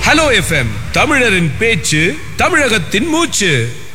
hello FM தமிழரின் பேச்சு தமிழகத்தின் மூச்சு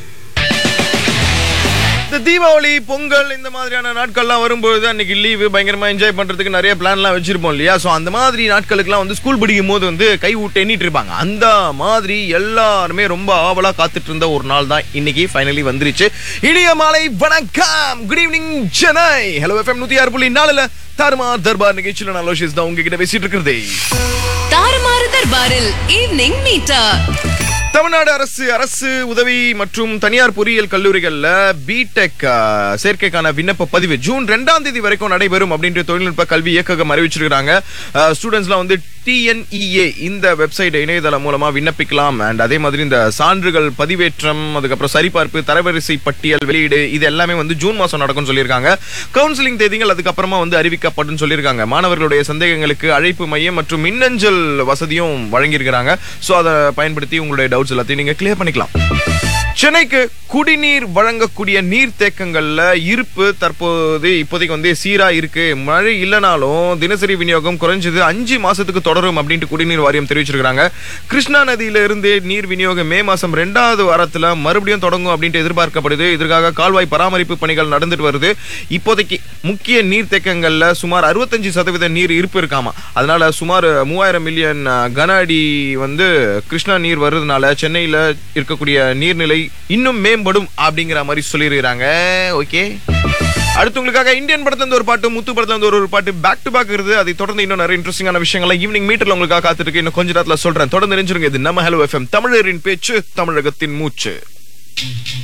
இந்த தீபாவளி பொங்கல் இந்த மாதிரியான நாட்கள்லாம் வரும்பொழுது அன்னைக்கு லீவு பயங்கரமா என்ஜாய் பண்றதுக்கு நிறைய பிளான்லாம் வச்சிருப்போம் இல்லையா ஸோ அந்த மாதிரி நாட்களுக்குலாம் வந்து ஸ்கூல் படிக்கும் போது வந்து கை விட்டு எண்ணிட்டு இருப்பாங்க அந்த மாதிரி எல்லாருமே ரொம்ப ஆவலா காத்துட்டு இருந்த ஒரு நாள் தான் இன்னைக்கு ஃபைனலி வந்துருச்சு இனிய மாலை வணக்கம் good evening Chennai hello FM நூத்தி ஆறு புள்ளி நாலுல தாறுமார் தர்பார் நிகழ்ச்சியில் நான் லோஷிஸ் தான் உங்ககிட்ட பேசிட்டு இருக்கிறதே தாறுமாறு தர்பாரில் ஈவினிங் மீட்டா தமிழ்நாடு அரசு அரசு உதவி மற்றும் தனியார் பொறியியல் கல்லூரிகள்ல பிடெக் சேர்க்கைக்கான விண்ணப்ப பதிவு ஜூன் ரெண்டாம் தேதி வரைக்கும் நடைபெறும் அப்படின்ற தொழில்நுட்ப கல்வி இயக்ககம் அறிவிச்சிருக்காங்க ஸ்டூடெண்ட்ஸ்லாம் வந்து டிஎன்இஏ இந்த வெப்சைட் இணையதளம் மூலமா விண்ணப்பிக்கலாம் அண்ட் அதே மாதிரி இந்த சான்றுகள் பதிவேற்றம் அதுக்கப்புறம் சரிபார்ப்பு தரவரிசை பட்டியல் வெளியீடு இது எல்லாமே வந்து ஜூன் மாசம் நடக்கும்னு சொல்லியிருக்காங்க கவுன்சிலிங் தேதிகள் அதுக்கப்புறமா வந்து அறிவிக்கப்படும் சொல்லியிருக்காங்க மாணவர்களுடைய சந்தேகங்களுக்கு அழைப்பு மையம் மற்றும் மின்னஞ்சல் வசதியும் வழங்கியிருக்கிறாங்க ஸோ அதை பயன்படுத்தி உங்களுடைய டவுட்ஸ் எல்லாத்தையும் நீங்க கிளியர் பண்ணிக்கலாம் சென்னைக்கு குடிநீர் வழங்கக்கூடிய நீர் தேக்கங்கள்ல இருப்பு தற்போது இப்போதைக்கு வந்து சீரா இருக்கு மழை இல்லைனாலும் தினசரி விநியோகம் குறைஞ்சது அஞ்சு மாசத்துக்கு தொடரும் அப்படின்ட்டு குடிநீர் வாரியம் தெரிவிச்சிருக்காங்க கிருஷ்ணா நதியில இருந்து நீர் விநியோகம் மே மாசம் ரெண்டாவது வாரத்துல மறுபடியும் தொடங்கும் அப்படின்ட்டு எதிர்பார்க்கப்படுது இதற்காக கால்வாய் பராமரிப்பு பணிகள் நடந்துட்டு வருது இப்போதைக்கு முக்கிய நீர் தேக்கங்கள்ல சுமார் அறுபத்தஞ்சு சதவீத நீர் இருப்பு இருக்காமா அதனால சுமார் மூவாயிரம் மில்லியன் அஹ், கன அடி வந்து கிருஷ்ணா நீர் வருதுனால சென்னையில இருக்கக்கூடிய நீர்நிலை இன்னும் மேம்படும் அப்படிங்கிற மாதிரி சொல்லியிருக்கிறாங்க ஓகே அடுத்து உங்களுக்காக இந்தியன் படத்துல இருந்து ஒரு பாட்டு முத்து படத்துல இருந்து ஒரு ஒரு பாட்டு பேக் டு பேக் இருக்குது அதை தொடர்ந்து இன்னும் நிறைய இன்ட்ரெஸ்டிங்கான விஷயங்களை ஈவினிங் மீட்டர்ல உங்களுக்காக காத்துட்டு இருக்கு இன்னும் கொஞ்ச நேரத்துல சொல்றேன் தொடர்ந்து நினைச்சிருங்க இது நம்ம ஹலோ எஃப்எம் தமிழரின் பேச்சு தமிழகத்தின் மூச்சு